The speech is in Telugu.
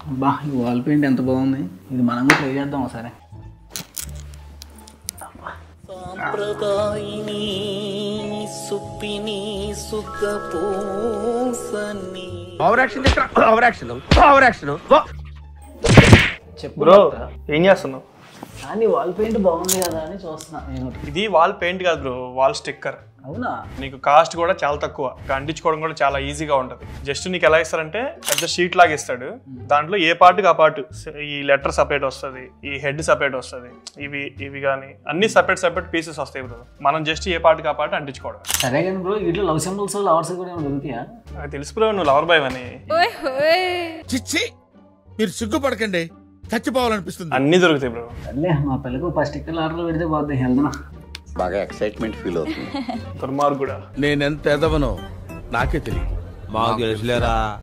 బా ఈ వాల్ పెయింట్ ఎంత బాగుంది ఇది మనం కూడా ట్రై చేద్దాం ఒకసారి సాంప్రదాయిని సుప్పిని సుఖపూసని over action over action over action చెప్పు బ్రో ఏం చేస్తున్నావు కానీ వాల్ పెయింట్ బాగుంది కదా అని చూస్తున్నా నేను ఇది వాల్ పెయింట్ కాదు బ్రో వాల్ స్టిక్కర్ అవునా నీకు కాస్ట్ కూడా చాలా తక్కువ అంటించుకోవడం కూడా చాలా ఈజీగా ఉంటుంది జస్ట్ నీకు ఎలా ఇస్తారంటే పెద్ద షీట్ లాగా ఇస్తాడు దాంట్లో ఏ పార్ట్కి ఆ పార్ట్ ఈ లెటర్ సపరేట్ వస్తుంది ఈ హెడ్ సపరేట్ వస్తుంది ఇవి ఇవి కానీ అన్ని సపరేట్ సపరేట్ పీసెస్ వస్తాయి బ్రో మనం జస్ట్ ఏ పార్ట్కి ఆ పార్ట్ అంటించుకోవడం సరే కానీ బ్రో వీటిలో లవ్ సింబల్స్ లవర్స్ కూడా ఏమైనా దొరుకుతాయా నాకు తెలుసు బ్రో నువ్వు లవర్ బాయ్ అని చిచ్చి మీరు సిగ్గుపడకండి చచ్చిపోవాలనిపిస్తుంది అన్నీ దొరుకుతాయి బ్రో సర్లే మా పిల్లకు ఫస్ట్ స్టిక్కర్ ఆర్డర్ పెడితే పోద్ది వెళ్తున్నా బాగా ఎక్సైట్మెంట్ ఫీల్ అవుతుంది దుర్మార్గుడా నేనెంత ఎదవనో నాకే తెలియదు మాకు తెలుసులేరా